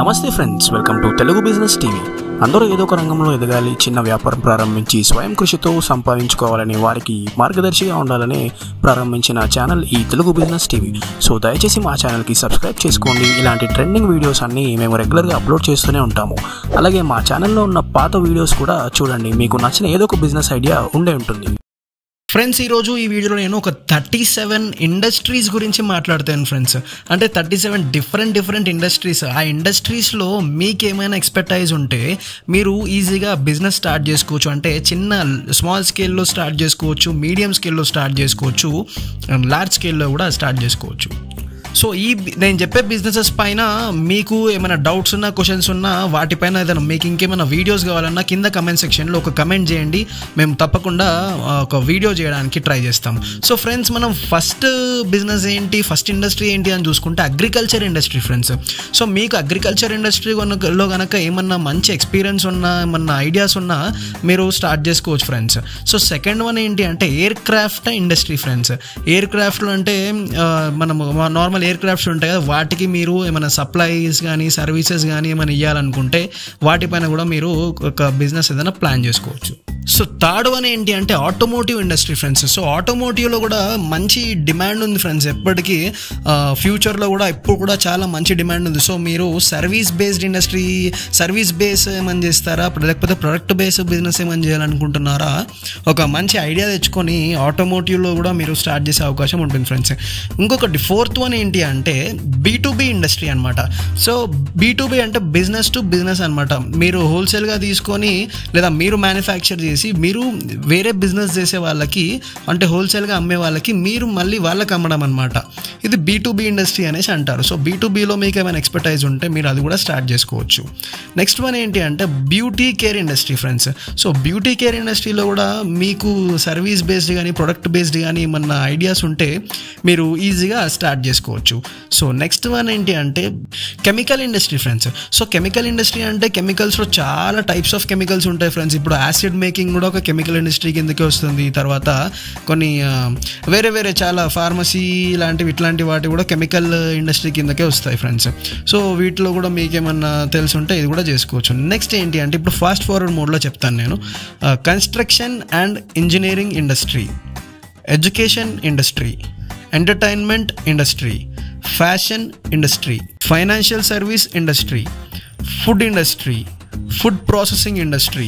నమస్తే friends welcome to Telugu business TV అందరూ ఏదో ఒక రంగంలో ఎదగాలి చిన్న వ్యాపారం ప్రారంభించి స్వయం కృషితో సంపాదించుకోవాలని వారికి మార్గదర్శిగా ఉండాలని ప్రారంభించిన ఛానల్ ఈ తెలుగు బిజినెస్ టీవీ సో దయచేసి మా ఛానల్కి సబ్స్క్రైబ్ చేసుకోండి ఇలాంటి ట్రెండింగ్ వీడియోస్ అన్ని మేము రెగ్యులర్గా అప్లోడ్ చేస్తూనే ఉంటాము అలాగే మా ఛానల్లో ఉన్న పాత వీడియోస్ కూడా చూడండి మీకు నచ్చిన ఏదో ఒక బిజినెస్ ఐడియా ఉండే ఉంటుంది ఫ్రెండ్స్ ఈరోజు ఈ వీడియోలో నేను ఒక థర్టీ సెవెన్ ఇండస్ట్రీస్ గురించి మాట్లాడతాను ఫ్రెండ్స్ అంటే thirty seven different different industries ఆ ఇండస్ట్రీస్లో మీకు ఏమైనా ఎక్స్పెర్టైజ్ ఉంటే మీరు ఈజీగా బిజినెస్ స్టార్ట్ చేసుకోవచ్చు అంటే చిన్న స్మాల్ స్కేల్లో స్టార్ట్ చేసుకోవచ్చు మీడియం స్కేల్లో స్టార్ట్ చేసుకోవచ్చు లార్జ్ స్కేల్లో కూడా స్టార్ట్ చేసుకోవచ్చు సో ఈ బి- నేను చెప్పే బిజినెసెస్ పైన మీకు ఏమైనా డౌట్స్ ఉన్నా క్వశ్చన్స్ ఉన్నా వాటిపైన ఏదైనా మీకు ఇంకేమైనా వీడియోస్ కావాలన్నా కింద కమెంట్ సెక్షన్లో ఒక కమెంట్ చేయండి మేము తప్పకుండా ఆ, ఒక వీడియో చేయడానికి ట్రై చేస్తాం సో ఫ్రెండ్స్ మనం ఫస్ట్ బిజినెస్ ఏంటి ఫస్ట్ ఇండస్ట్రీ ఏంటి అని చూసుకుంటే అగ్రికల్చర్ ఇండస్ట్రీ ఫ్రెండ్స్ సో మీకు అగ్రికల్చర్ ఇండస్ట్రీ లో కనుక ఏమన్నా మంచి ఎక్స్పీరియన్స్ ఉన్నా ఏమన్నా ఐడియాస్ ఉన్నా మీరు స్టార్ట్ చేసుకోవచ్చు ఫ్రెండ్స్ సో సెకండ్ వన్ ఏంటి అంటే ఎయిర్ క్రాఫ్ట్ ఇండస్ట్రీ ఫ్రెండ్స్ ఎయిర్ క్రాఫ్ట్లో అంటే ఆ, మనం నార్మల్ ఎయిర్ క్రాఫ్ట్స్ ఉంటాయి కదా వాటికి మీరు ఏమైనా సప్లైస్ కానీ సర్వీసెస్ కానీ ఏమైనా ఇవ్వాలనుకుంటే వాటిపైన కూడా మీరు ఒక బిజినెస్ ఏదైనా ప్లాన్ చేసుకోవచ్చు సో థర్డ్ వన్ ఏంటి అంటే ఆటోమోటివ్ ఇండస్ట్రీ ఫ్రెండ్స్ సో ఆటోమోటివ్లో కూడా మంచి డిమాండ్ ఉంది ఫ్రెండ్స్ ఎప్పటికీ ఫ్యూచర్లో కూడా ఇప్పుడు కూడా చాలా మంచి డిమాండ్ ఉంది సో మీరు service based industry service base ఏమని చేస్తారా లేకపోతే ప్రొడక్ట్ బేస్ బిజినెస్ ఏమని చేయాలనుకుంటున్నారా ఒక మంచి ఐడియా తెచ్చుకొని ఆటోమోటివ్లో కూడా మీరు స్టార్ట్ చేసే అవకాశం ఉంటుంది ఫ్రెండ్స్ ఇంకొకటి ఫోర్త్ వన్ ఏంటి అంటే బీ టు బీ ఇండస్ట్రీ అనమాట సో బీ టు బీ అంటే బిజినెస్ టు బిజినెస్ అనమాట మీరు హోల్సేల్గా తీసుకొని లేదా మీరు మ్యానుఫ్యాక్చర్ చేసి మీరు వేరే బిజినెస్ చేసే వాళ్ళకి అంటే హోల్సేల్గా అమ్మే వాళ్ళకి మీరు మళ్ళీ వాళ్ళకి అమ్మడం అనమాట ఇది బీ టు బీ ఇండస్ట్రీ అనేసి అంటారు సో బీ టు బీలో మీకు ఏమైనా ఎక్స్పర్టైజ్ ఉంటే మీరు అది కూడా స్టార్ట్ చేసుకోవచ్చు నెక్స్ట్ వన్ ఏంటి అంటే beauty care industry friends so beauty care ఇండస్ట్రీలో కూడా మీకు సర్వీస్ బేస్డ్ కానీ ప్రొడక్ట్ బేస్డ్ కానీ ఏమన్నా ఐడియాస్ ఉంటే మీరు ఈజీగా స్టార్ట్ చేసుకోవచ్చు సో నెక్స్ట్ వన్ ఏంటి అంటే chemical industry friends so chemical industry అంటే కెమికల్స్లో చాలా టైప్స్ ఆఫ్ కెమికల్స్ ఉంటాయి ఫ్రెండ్స్ ఇప్పుడు యాసిడ్ మేకింగ్ కూడా ఒక కెమికల్ ఇండస్ట్రీ కిందకే వస్తుంది తర్వాత కొన్ని ఆ, వేరే వేరే చాలా ఫార్మసీ లాంటివి ఇట్లాంటి వాటి కూడా కెమికల్ ఇండస్ట్రీ కిందకే వస్తాయి ఫ్రెండ్స్ సో వీటిలో కూడా మీకు ఏమన్నా తెలిసి ఉంటే ఇది కూడా చేసుకోవచ్చు నెక్స్ట్ ఏంటి అంటే ఇప్పుడు ఫాస్ట్ ఫార్వర్డ్ మోడ్లో చెప్తాను నేను construction and engineering industry education industry entertainment industry fashion industry financial service industry food industry food processing industry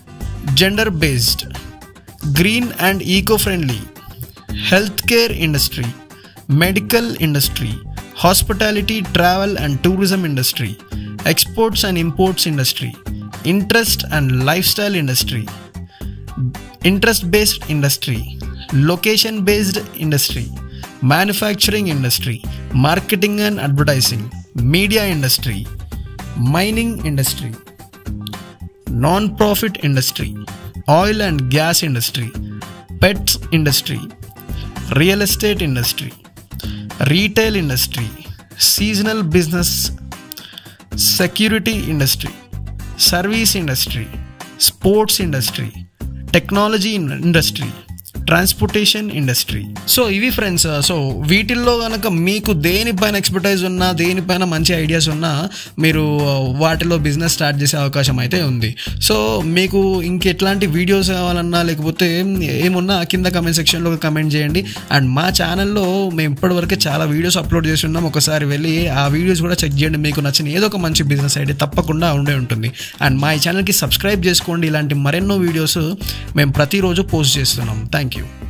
gender based green and eco friendly health care industry medical industry hospitality travel and tourism industry exports and imports industry interest and lifestyle industry interest based industry location based industry manufacturing industry marketing and advertising media industry mining industry non profit industry oil and gas industry pets industry real estate industry retail industry seasonal business security industry service industry sports industry technology industry transportation industry so ఇవి friends so వీటిల్లో కనుక మీకు దేనిపైన expertise ఉన్నా దేనిపైన మంచి ideas ఉన్నా మీరు వాటిలో బిజినెస్ స్టార్ట్ చేసే అవకాశం అయితే ఉంది సో మీకు ఇంకెట్లాంటి వీడియోస్ కావాలన్నా లేకపోతే ఏమున్నా కింద కమెంట్ సెక్షన్లో కమెంట్ చేయండి అండ్ మా ఛానల్లో మేము ఇప్పటివరకు చాలా వీడియోస్ అప్లోడ్ చేసి ఉన్నాం ఒకసారి వెళ్ళి ఆ వీడియోస్ కూడా చెక్ చేయండి మీకు నచ్చిన ఏదో ఒక మంచి బిజినెస్ ఐడియా తప్పకుండా ఉండే ఉంటుంది అండ్ మా ఈ ఛానల్కి సబ్స్క్రైబ్ చేసుకోండి ఇలాంటి మరెన్నో వీడియోస్ మేము ప్రతిరోజు పోస్ట్ చేస్తున్నాం థ్యాంక్ యూ